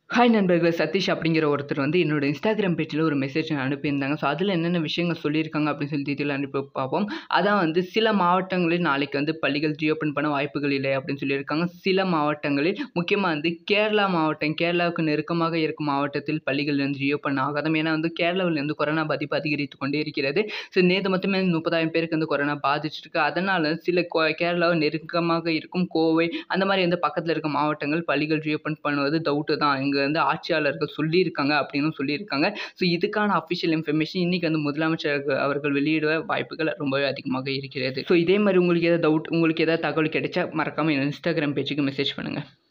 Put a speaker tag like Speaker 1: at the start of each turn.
Speaker 1: hi நண்பர்களே சதீஷ் அப்படிங்கிற ஒருத்தர் வந்து என்னோட இன்ஸ்டாகிராம் பேஜில் ஒரு மெசேஜ் அனுப்பியிருந்தாங்க ஸோ அதில் என்னென்ன விஷயங்கள் சொல்லியிருக்காங்க அப்படின்னு சொல்லி டீட்டெயில் அனுப்பி பார்ப்போம் அதான் வந்து சில மாவட்டங்களில் நாளைக்கு வந்து பள்ளிகள் ரீஓப்பன் பண்ண வாய்ப்புகள் இல்லை அப்படின்னு சொல்லியிருக்காங்க சில மாவட்டங்களில் முக்கியமாக வந்து கேரளா மாவட்டம் கேரளாவுக்கு நெருக்கமாக இருக்கும் மாவட்டத்தில் பள்ளிகள் வந்து ரீஓப்பன் ஆகாதும் ஏன்னா வந்து கேரளாவில் வந்து கொரோனா பாதிப்பு அதிகரித்து கொண்டே இருக்கிறது ஸோ நேற்று மட்டுமே முப்பதாயிரம் பேருக்கு வந்து கொரோனா பாதிச்சிருக்கு அதனால் சில கோ- கேரளாவை நெருக்கமாக இருக்கும் கோவை அந்த மாதிரி வந்து பக்கத்தில் இருக்க மாவட்டங்கள் பள்ளிகள் ரீஓப்பன் பண்ணுவது டவுட்டு தான் இங்கே வந்து ஆட்சியாளர்கள் சொல்லியிருக்காங்க அப்படின்னு சொல்லியிருக்காங்க ஸோ இதுக்கான அஃபிஷியல் இன்ஃபர்மேஷன் இன்னைக்கு வந்து முதலமைச்சர் அவர்கள் வெளியிட வாய்ப்புகள் ரொம்பவே அதிகமாக இருக்கிறது ஸோ இதே மாதிரி உங்களுக்கு ஏதாவது டவுட் உங்களுக்கு ஏதாவது தகவல் கிடைச்சா மறக்காமல் இன்ஸ்டாகிராம் பேஜுக்கு மெசேஜ் பண்ணுங்கள்